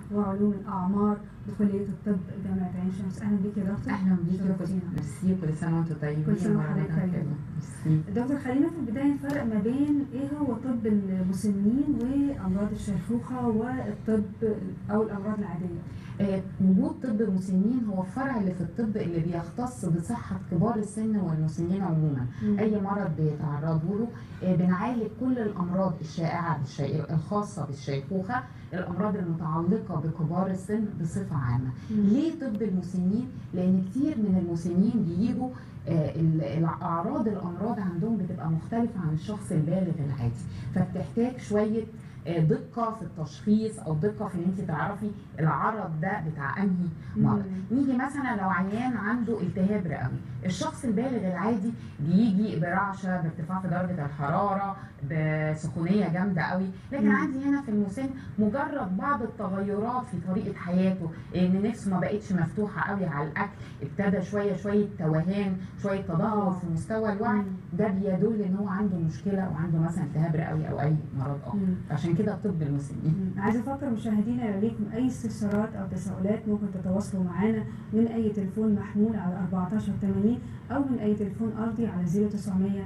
وعلوم الاعمار بكليه الطب جامعه عين شمس اهلا بيك يا دكتور اهلا بيكي شرفتينا. ميرسي كل سنه وانتم طيبين كل سنة وحضرتك ورمضان طيب. كريم. ميرسي دكتور خلينا في البدايه نفرق ما بين ايه هو طب المسنين وامراض الشيخوخه والطب او الامراض العاديه آه، وجود طب المسنين هو الفرع اللي في الطب اللي بيختص بصحه كبار السن والمسنين عموما اي مرض بيتعرضوا له آه، بنعالج كل الامراض الشائعه بالشي... الخاصه بالشيخوخه الامراض المتعلقه بكبار السن بصفه عامه ليه طب المسنين لان كتير من المسنين بيجوا آه، ال- الاعراض الامراض عندهم بتبقى مختلفه عن الشخص البالغ العادي فبتحتاج شويه آه، دقه في التشخيص او دقه في ان انت تعرفي العرض ده بتاع انهي مرض نيجي مثلا لو عيان عنده التهاب رئوي الشخص البالغ العادي بيجي برعشه بارتفاع في درجه الحراره بسخونيه جامده قوي لكن مم. عندي هنا في المسن مجرد بعض التغيرات في طريقه حياته ان نفسه ما بقتش مفتوحه قوي على الاكل ابتدى شويه شويه توهان شويه تدهور في مستوى الوعي ده بيدل ان هو عنده مشكله وعنده مثلا التهاب رئوي او اي مرض اخر مم. عشان كده طب المسنين مم. عايزه افكر مشاهدينا لو ليكم اي استفسارات او تساؤلات ممكن تتواصلوا معانا من اي تليفون محمول على 1480 او من اي تليفون ارضي على 0900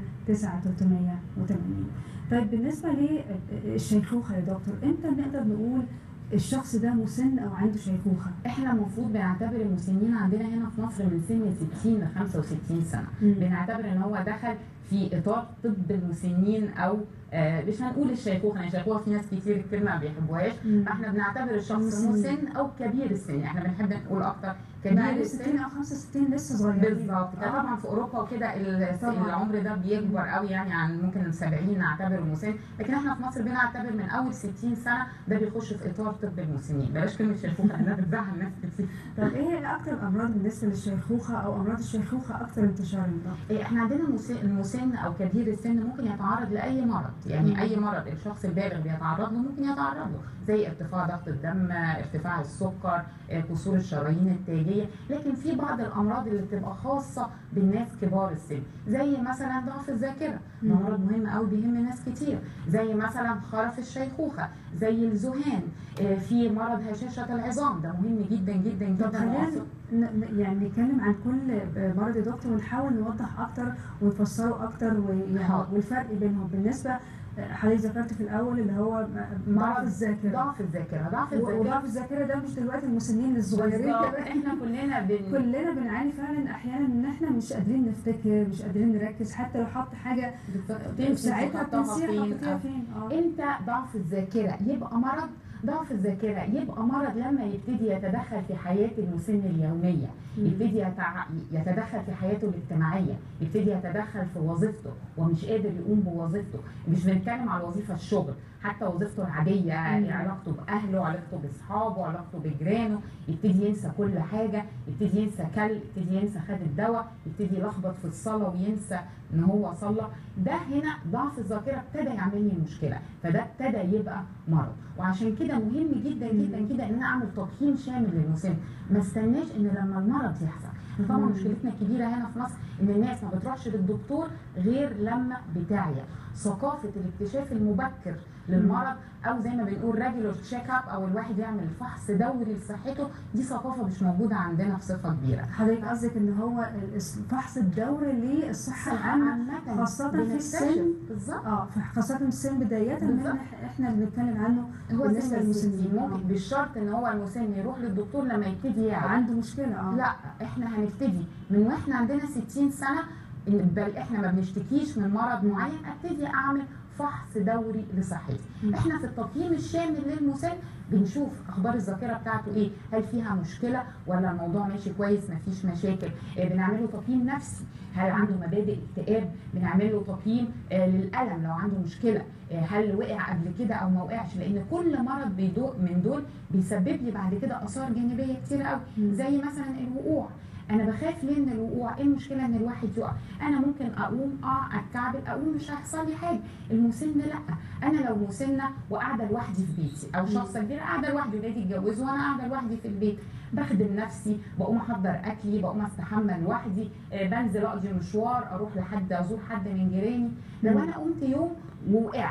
9380 طيب بالنسبه للشيخوخه يا دكتور امتى نقدر نقول الشخص ده مسن او عنده شيخوخه؟ احنا المفروض بنعتبر المسنين عندنا هنا في مصر من سن 60 ل 65 سنه بنعتبر ان هو دخل في اطار طب المسنين او آه مش هنقول الشيخوخه يعني الشيخوخه في ناس كتير الكلمه ما بيحبوهاش مم. فاحنا بنعتبر الشخص المسن. مسن او كبير السن احنا بنحب نقول اكتر كبير بعد السن 60 او 65 لسه صغيرين بالظبط كده آه. طبعا في اوروبا وكده ال- طبعاً. العمر ده بيكبر قوي يعني عن ممكن 70 نعتبره مسن لكن احنا في مصر بنعتبر من اول 60 سنه ده بيخش في اطار طب المسنين بلاش كلمه شيخوخه لانها بتزعل ناس كتير طب ايه هي اكتر الامراض بالنسبه للشيخوخه او امراض الشيخوخه اكتر انتشارا ده؟ إيه، احنا عندنا المسن, المسن او كبير السن ممكن يتعرض لاي مرض يعني مم. اي مرض الشخص البالغ بيتعرض له ممكن يتعرض له زي ارتفاع ضغط الدم ارتفاع السكر آه، كسور الشرايين التاجيه لكن في بعض الامراض اللي بتبقى خاصه بالناس كبار السن زي مثلا ضعف الذاكره ده مم. مرض مهم قوي بيهم ناس كتير زي مثلا خرف الشيخوخه زي الذهان آه، في مرض هشاشه العظام ده مهم جدا جدا طب جدا خلينا وأصل- ن- ن- يعني نتكلم عن كل مرض يا دكتور ونحاول نوضح اكتر ونفسره اكتر ويعني حاضر. والفرق بينهم بالنسبه حضرتك ذكرت في الاول اللي هو ضعف مرض الذاكره ضعف الذاكره ضعف و- الذاكره وضعف الذاكره ده مش دلوقتي المسنين الصغيرين بالظبط. كمان احنا كلنا بن... كلنا بنعاني فعلا احيانا ان احنا مش قادرين نفتكر مش قادرين نركز حتى لو حط حاجه بالظبط في تنسي ساعتها تحطها بتنسيها فين. حطيتيها آه. فين اه امتى ضعف الذاكره يبقى مرض ضعف الذاكره يبقى مرض لما يبتدي يتدخل في حياه المسن اليوميه يبتدي يتع... يتدخل في حياته الاجتماعيه يبتدي يتدخل في وظيفته ومش قادر يقوم بوظيفته مش بنتكلم على الوظيفه الشغل حتى وظيفته العاديه مم. علاقته باهله علاقته باصحابه علاقته بجيرانه يبتدي ينسى كل حاجه يبتدي ينسى كل يبتدي ينسى خد الدواء يبتدي يلخبط في الصلاه وينسى ان هو صلى ده هنا ضعف الذاكره ابتدى يعمل لي مشكله فده ابتدى يبقى مرض وعشان كده مهم جدا جدا جدا ان انا اعمل تقييم شامل للمسن ما استناش ان لما المرض يحصل طبعا مم. مشكلتنا الكبيره هنا في مصر ان الناس ما بتروحش للدكتور غير لما بتعيا ثقافه الاكتشاف المبكر للمرض او زي ما بنقول ريجولر تشيك اب او الواحد يعمل فحص دوري لصحته دي ثقافه مش موجوده عندنا بصفه كبيره حضرتك قصدك ان هو الفحص الدوري للصحه العامه خاصة في السن. بالظبط اه خاصه في السن بدايه ان بالظبط. إحنا- احنا بنتكلم عنه هو بالنسبة سن للمسنين. الستين ممكن آه. بالشرط ان هو المسن يروح للدكتور لما يبتدي يعرف عنده مشكله اه لا احنا هنبتدي من واحنا عندنا 60 سنه إن بل احنا ما بنشتكيش من مرض معين ابتدي اعمل فحص دوري لصحتي مم. احنا في التقييم الشامل للمسن بنشوف اخبار الذاكره بتاعته ايه هل فيها مشكله ولا الموضوع ماشي كويس ما فيش مشاكل آه، بنعمل له تقييم نفسي هل عنده مبادئ اكتئاب بنعمل له تقييم آه، للالم لو عنده مشكله آه، هل وقع قبل كده او ما وقعش لان كل مرض بيدو من دول بيسبب لي بعد كده اثار جانبيه كتير قوي مم. زي مثلا الوقوع انا بخاف ليه من الوقوع ايه المشكله ان الواحد يقع انا ممكن اقوم اقع اتكعبل اقوم مش هيحصل لي حاجه المسن لا انا لو مسنه وقاعده لوحدي في بيتي او شخص كبير قاعده لوحدي ولادي اتجوزوا وانا قاعده لوحدي في البيت بخدم نفسي بقوم احضر اكلي بقوم استحمى لوحدي آه، بنزل اقضي مشوار اروح لحد ازور حد من جيراني لو مم. انا قمت يوم ووقعت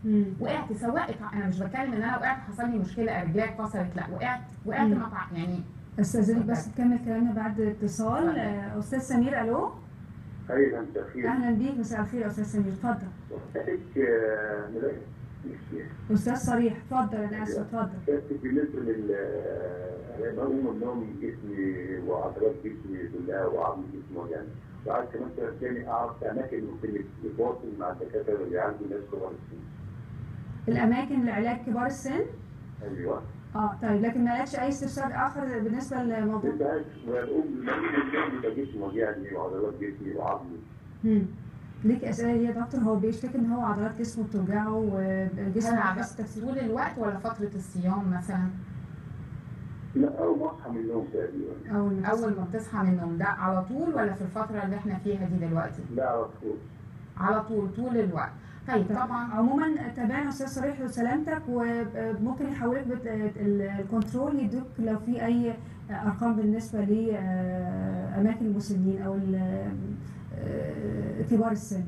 مم. وقعت سواء اتع- انا مش بتكلم ان انا وقعت حصل لي مشكله رجلي اتكسرت لا وقعت وقعت مم. ما تع- يعني استاذنك بس تكمل كلامنا بعد اتصال اتفضل. آه، استاذ سمير الو ايضا مساء الخير اهلا بيك مساء الخير يا استاذ سمير اتفضل حضرتك آه، ملاك الشيخ. استاذ صريح اتفضل انا اسف اتفضل حضرتك بالنسبه لل انا بقوم من نومي جسمي وعضلات جسمي كلها وعظم جسمي وجعني وعايز كمان سؤال تاني اعرف اماكن ممكن يتواصل مع الدكاتره اللي عندي ناس كبار السن الاماكن لعلاج كبار السن ايوه اه طيب لكن ما لكش اي استفسار اخر بالنسبه للموضوع بس بقوم من النوم يبقى جسمي وجعني وعضلات جسمي وعظمي مم. ليك اسئله ليه يا دكتور هو بيشتكي ان هو عضلات جسمه بتوجعه وجسمه هل بيحس تكسير طول الوقت ولا فتره الصيام مثلا لا اول ما اصحى من النوم تقريبا اول ما اول ما بتصحى من النوم ده على طول ولا في الفتره اللي احنا فيها دي دلوقتي لا على طول على طول طول الوقت طيب طبعا عموما تابعنا استاذ صريح وسلامتك وممكن يحولك بت- ال- الكنترول يدوك لو في اي ارقام بالنسبه لاماكن المسنين او ال- آه، كبار السن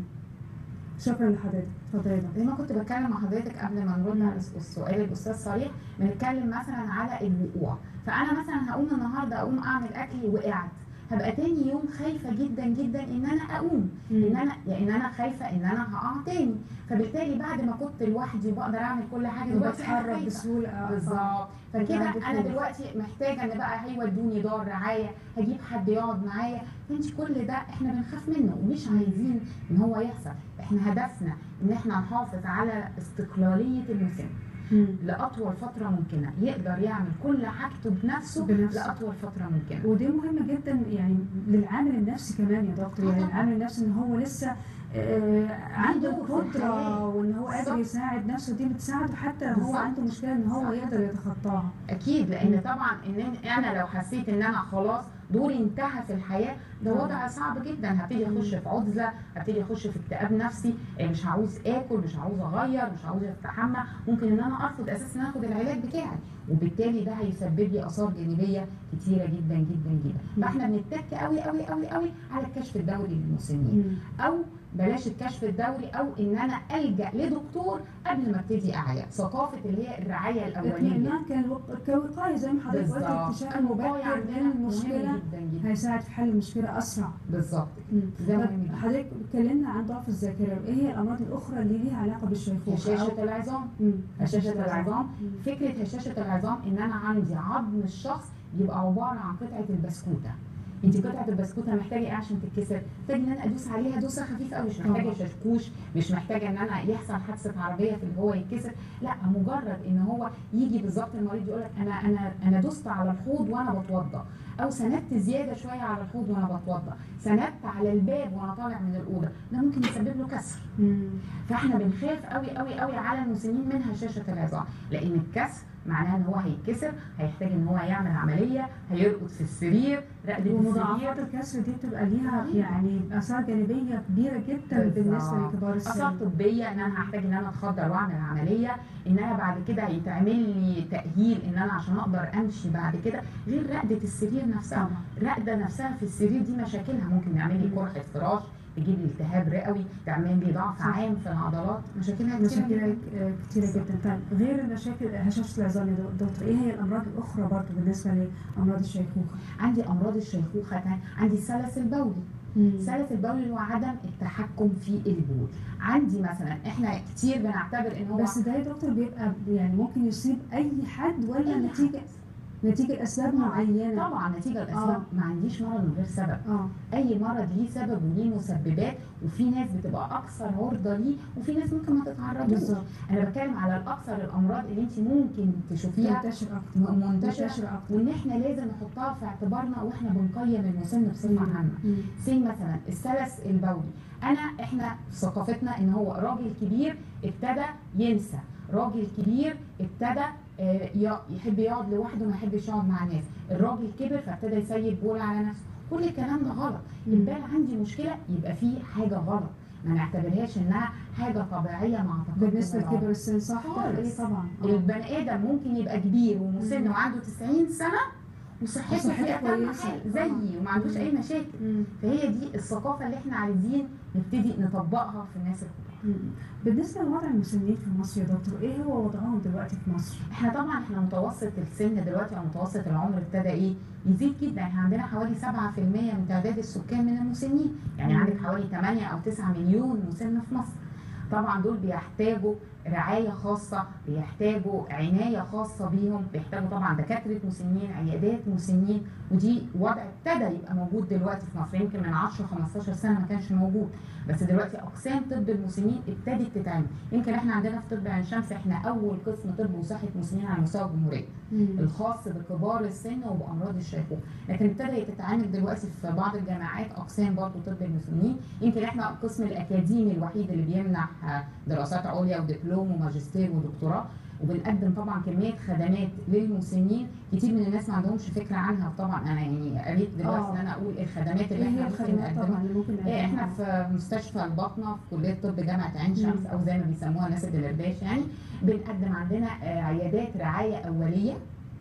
شكرا لحضرتك اتفضل يا دكتور زي ما كنت بتكلم مع حضرتك قبل ما نرد على السؤال الاستاذ صريح بنتكلم مثلا على الوقوع فانا مثلا هقوم النهارده اقوم اعمل اكلي وقعت هبقى تاني يوم خايفه جدا جدا ان انا اقوم ان انا لان انا خايفه ان انا هقع تاني فبالتالي بعد ما كنت لوحدي وبقدر اعمل كل حاجه دلوقتي انا وبتحرك خايفه بسهوله آه، بالظبط فكده يبقى عندك انا خوف. دلوقتي محتاجه ان بقى هيودوني دار رعايه هجيب حد يقعد معايا فانت كل ده احنا بنخاف منه ومش عايزين ان هو يحصل احنا هدفنا ان احنا نحافظ على استقلاليه المسن مم. لاطول فتره ممكنه يقدر يعمل كل حاجته بنفسه بنفسه. لاطول فتره ممكنه ودي مهمة جدا يعني للعامل النفسي كمان يا دكتور يعني العامل النفسي ان هو لسه آه، عنده دور في قدرة الحياة. وان هو قادر بالظبط. يساعد نفسه دي بتساعده حتى لو هو بالظبط. عنده مشكلة ان هو صح. يقدر يتخطاها اكيد لان مم. طبعا ان انا لو حسيت ان انا خلاص دوري انتهى في الحياه ده طبعا. وضع صعب جدا هبتدي اخش في عزله هبتدي اخش في اكتئاب نفسي إيه، مش عاوز اكل مش عاوز اغير مش عاوز اتحمى ممكن ان انا ارفض اساسا ان أنا اخد العلاج بتاعي وبالتالي ده هيسبب لي اثار جانبيه كتيره جدا جدا جدا مم. فاحنا بنتك قوي قوي قوي قوي على الكشف الدوري للمسنين مم. او بلاش الكشف الدوري او ان انا الجا لدكتور قبل ما ابتدي اعيا ثقافه اللي هي الرعايه الاوليه اطمئنان كان الوق- كوقاية زي ما حضرتك قلت بالظبط الاكتشاف الوقاية المبكر عندنا مهم للمشكلة جدا جدا هيساعد في حل المشكلة أسرع بالظبط مم. ده طب مهم جدا حضرتك اتكلمنا عن ضعف الذاكرة ايه هي الأمراض الأخرى اللي ليها علاقة بالشيخوخة؟ أو- هشاشه العظام مم. هشاشه العظام مم. فكره هشاشه العظام ان انا عندي عظم الشخص يبقى عباره عن قطعه البسكوته انت قطعه البسكوته محتاجه ايه عشان تتكسر؟ محتاجه ان انا ادوس عليها دوسه خفيفه قوي مش محتاجه طبعا. ششكوش مش محتاجه ان انا يحصل حادثه عربيه في اللي هو يتكسر لا مجرد ان هو يجي بالظبط المريض يقول لك انا انا انا دوست على الحوض وانا بتوضى او سندت زياده شويه على الحوض وانا بتوضى سندت على الباب وانا طالع من الاوضه ده ممكن يسبب له كسر مم. فاحنا بنخاف قوي قوي قوي على المسنين من هشاشه العظام لان الكسر معناه ان هو هيتكسر هيحتاج ان هو يعمل عمليه هيرقد في السرير رقده السرير ومضاعفات الكسر دي بتبقى ليها رهيبة. يعني اثار جانبيه كبيره جدا بالظبط. بالنسبه لكبار اثار السن طبيه ان انا هحتاج ان انا اتخدر واعمل عمليه ان انا بعد كده هيتعمل لي تاهيل ان انا عشان اقدر امشي بعد كده غير رقده السرير نفسها طبعا الرقده نفسها في السرير دي مشاكلها ممكن يعمل لي قرحه فراش تجيب لي التهاب رئوي تعمل لي ضعف صح. عام في العضلات مشاكلها كتير مشاكل آه، كتيره جدا طيب غير المشاكل هشاشه العظام يا دكتور ايه هي الامراض الاخرى برضه بالنسبه لامراض الشيخوخه؟ عندي امراض الشيخوخه تاني. عندي السلس البولي السلس البولي اللي هو عدم التحكم في البول عندي مثلا احنا كتير بنعتبر ان هو بس ده يا دكتور بيبقى يعني ممكن يصيب اي حد ولا أي نتيجه نتيجه اسباب معينه طبعا نتيجه الاسباب ما عنديش مرض من غير سبب اه اي مرض ليه سبب وليه مسببات وفي ناس بتبقى اكثر عرضه ليه وفي ناس ممكن ما تتعرضوش بالظبط انا بتكلم على الاكثر الامراض اللي انت ممكن تشوفيها منتشر اكتر م- منتشره منتشر اكتر وان احنا لازم نحطها في اعتبارنا واحنا بنقيم المسن بصفه مم. عامه مم. زي مثلا السلس البولي انا احنا في ثقافتنا ان هو راجل كبير ابتدى ينسى راجل كبير ابتدى آه، ي- يحب يقعد لوحده ما يحبش يقعد مع الناس الراجل كبر فابتدى يسيب بول على نفسه كل الكلام ده غلط مم. البال عندي مشكله يبقى في حاجه غلط ما نعتبرهاش انها حاجه طبيعيه مع تقدم بالنسبه العمر. لكبر السن صح خالص. ايه طبعا آه. البني ادم ممكن يبقى كبير ومسن مم. وعنده 90 سنه وصحته وصحته في أتم كويسة. حال زيي وما عندوش اي مشاكل مم. فهي دي الثقافه اللي احنا عايزين نبتدي نطبقها في الناس الكبار مم. بالنسبه لوضع المسنين في مصر يا دكتور ايه هو وضعهم دلوقتي في مصر؟ احنا طبعا احنا متوسط السن دلوقتي او متوسط العمر ابتدى ايه يزيد جدا احنا عندنا حوالي 7% من تعداد السكان من المسنين يعني مم. عندك حوالي 8 او 9 مليون مسن في مصر طبعا دول بيحتاجوا رعايه خاصه بيحتاجوا عنايه خاصه بيهم بيحتاجوا طبعا دكاتره مسنين عيادات مسنين ودي وضع ابتدى يبقى موجود دلوقتي في مصر يمكن من 10 15 سنه ما كانش موجود بس دلوقتي اقسام طب المسنين ابتدت تتعمل يمكن احنا عندنا في طب عين شمس احنا اول قسم طب وصحه مسنين على مستوى الجمهوريه مم. الخاص بكبار السن وبامراض الشيخوخه لكن ابتدى تتعامل دلوقتي في بعض الجامعات اقسام برضه طب المسنين يمكن احنا القسم الاكاديمي الوحيد اللي بيمنح آه، دراسات عليا ودبلوم وماجستير ودكتوراه وبنقدم طبعا كميه خدمات للمسنين كتير من الناس ما عندهمش فكره عنها طبعا انا يعني قريت دلوقتي آه. ان انا اقول الخدمات اللي ايه هي احنا ممكن الخدمات نقدمها طبعا اللي ممكن إيه احنا نقدمها؟ في مستشفى الباطنه في كليه طب جامعه عين شمس مم. او زي ما بيسموها الناس الدلرداش يعني بنقدم عندنا آه، عيادات رعايه اوليه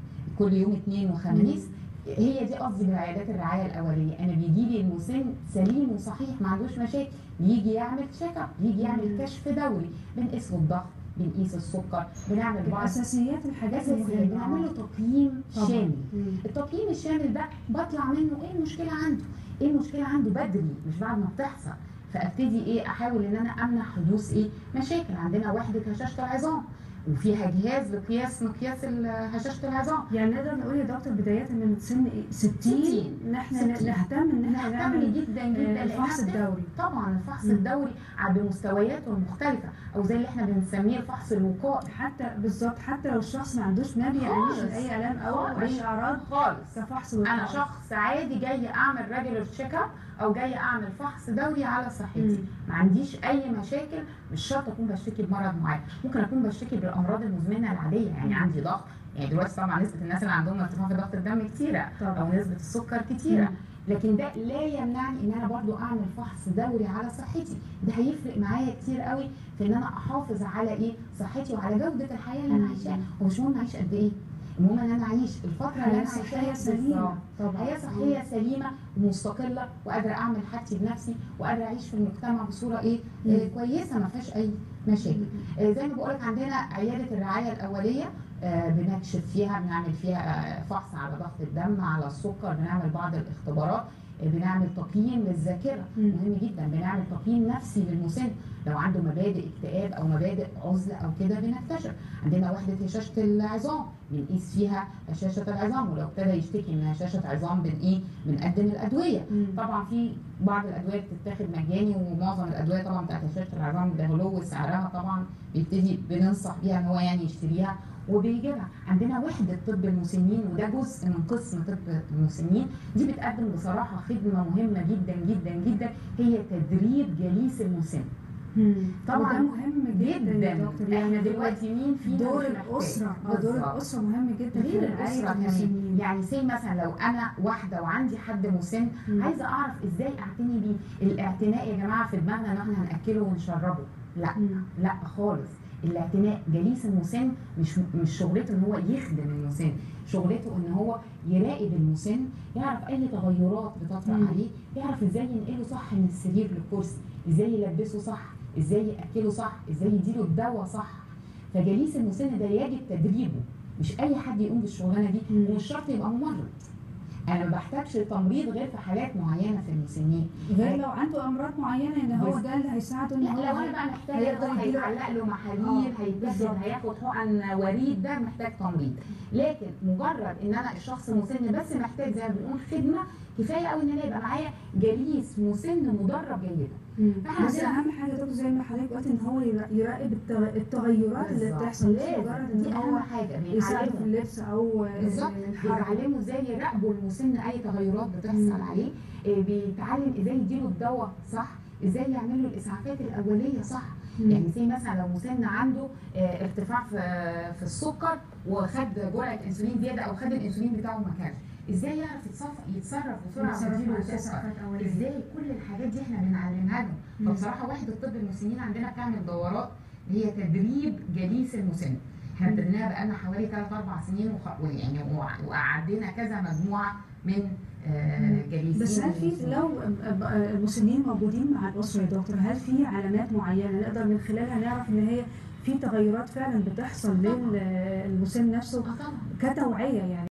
كل يوم اثنين وخميس هي دي قصدي بالعيادات الرعايه الاوليه انا بيجي لي المسن سليم وصحيح ما عندوش مشاكل يجي يعمل تشيك اب يجي يعمل مم. كشف دوري بنقيس له الضغط بنقيس السكر بنعمل بعض الاساسيات الحاجات اساسيات المهمه بنعمل له تقييم طبعاً. شامل مم. التقييم الشامل ده بطلع منه ايه المشكله عنده ايه المشكله عنده بدري مش بعد ما بتحصل فابتدي ايه احاول ان انا امنع حدوث ايه مشاكل عندنا وحده هشاشه العظام وفيها جهاز لقياس مقياس ال- هشاشه العظام يعني نقدر نقول يا دكتور بدايه من سن إيه؟ 60 60. ان احنا 60. نهتم ان احنا نهتم نعمل جدا جدا آه، الفحص لأنها الدوري طبعا الفحص مم. الدوري ع- بمستوياته المختلفه او زي اللي احنا بنسميه الفحص الوقائي حتى بالظبط حتى لو الشخص ما عندوش ما بيعانيش من خالص. اي الام او خالص. اي اعراض خالص كفحص انا وقائي. شخص عادي جاي اعمل ريجولر تشيك اب او جاي اعمل فحص دوري على صحتي مم. ما عنديش اي مشاكل مش شرط اكون بشتكي بمرض معين ممكن اكون بشتكي بالامراض المزمنه العاديه يعني عندي ضغط يعني دلوقتي طبعا نسبه الناس اللي عندهم ارتفاع في ضغط الدم كتيره او طبعا نسبه السكر كتيره لكن ده لا يمنعني ان انا برضو اعمل فحص دوري على صحتي ده هيفرق معايا كتير قوي في ان انا احافظ على ايه صحتي وعلى جوده الحياه اللي انا مم. عايشاها هو مش مهم اعيش قد ايه المهم ان انا اعيش الفتره اللي حياه انا صحيه عايشاها سليمه بالظبط. طبعا حياه صحيه سليمه ومستقله وقادره اعمل حاجتي بنفسي وقادره اعيش في المجتمع بصوره ايه آه مم. كويسه ما فيهاش اي مشاكل آه زي ما بقولك عندنا عياده الرعايه الاوليه آه بنكشف فيها بنعمل فيها آه، فحص على ضغط الدم على السكر بنعمل بعض الاختبارات آه بنعمل تقييم للذاكره مم. مهم جدا بنعمل تقييم نفسي للمسن لو عنده مبادئ اكتئاب او مبادئ عزله او كده بنكتشف عندنا وحده هشاشه العظام بنقيس فيها هشاشه العظام ولو ابتدى يشتكي من هشاشه عظام بن ايه بنقدم الادويه مم. طبعا في بعض الادويه بتتاخد مجاني ومعظم الادويه طبعا بتاعت هشاشه العظام ده غلو سعرها طبعا بيبتدي بننصح بيها ان هو يعني يشتريها وبيجيبها عندنا وحده طب المسنين وده جزء من قسم طب المسنين دي بتقدم بصراحه خدمه مهمه جدا جدا جدا هي تدريب جليس المسن مم. طبعاً وده مهم جدا يا جدا دكتور احنا دلوقتي مين فينا دور مش محتاج؟ الاسره اه دور بالظبط. الاسره مهم جدا في غير رعايه الاسره كمان المسنين يعني سي مثلا لو انا واحده وعندي حد مسن مم. عايزه اعرف ازاي اعتني بيه الاعتناء يا جماعه في دماغنا ان احنا هناكله ونشربه لا مم. لا خالص الاعتناء جليس المسن مش مش شغلته ان هو يخدم المسن شغلته ان هو يراقب المسن يعرف اي تغيرات بتطرأ مم. عليه يعرف ازاي ينقله صح من السرير للكرسي ازاي يلبسه صح ازاي ياكله صح ازاي يديله الدواء صح فجليس المسن ده يجب تدريبه مش اي حد يقوم بالشغلانه دي مم. ومش شرط يبقى ممرض انا ما بحتاجش تمريض غير في حالات معينه في المسنين غير لو عنده امراض معينه ان هو بس- ده اللي هيساعده ان لا هو لو انا بقى محتاج هيقدر هو يديله- هيتعلق له محاليل آه، هيتاخد بالظبط. هياخد حقن وريد ده محتاج تمريض لكن مجرد ان انا الشخص مسن بس محتاج زي ما بنقول خدمه كفايه قوي ان انا يبقى معايا جليس مسن مدرب جيدا مم. فإحنا بس عندنا- اهم حاجه يا دكتور زي ما حضرتك قلت ان هو يرا- يراقب التغ- التغيرات اللي بالظبط. بتحصل مش لازم. مجرد دي ان اهم هو حاجه يساعده في بيتعلموا اللبس او بالظبط. الحركه بيتعلموا ازاي يراقبوا المسن اي تغيرات بتحصل مم. عليه إيه، بيتعلم ازاي يديله الدواء صح ازاي يعمل له الاسعافات الاوليه صح مم. يعني زي مثلا لو مسن عنده آه، ارتفاع في في السكر وخد جرعه انسولين زياده او خد الانسولين بتاعه ما كانش ازاي يعرف يتصرف يتصرف بسرعه يتصرف ويديله مع السكر إسعافات أولية. ازاي كل الحاجات دي احنا بنعلمها لهم مم. فبصراحه وحده طب المسنين عندنا بتعمل دورات اللي هي تدريب جليس المسن احنا ابتديناها بقالنا حوالي 3 4 سنين وخ... يعني وع- وقعدنا كذا مجموعه من آه، جليسين بس هل في ومسنين. لو المسنين موجودين مع الاسره يا دكتور هل في علامات معينه نقدر من خلالها نعرف ان هي في تغيرات فعلا بتحصل للمسن نفسه اه طبعا كتوعيه يعني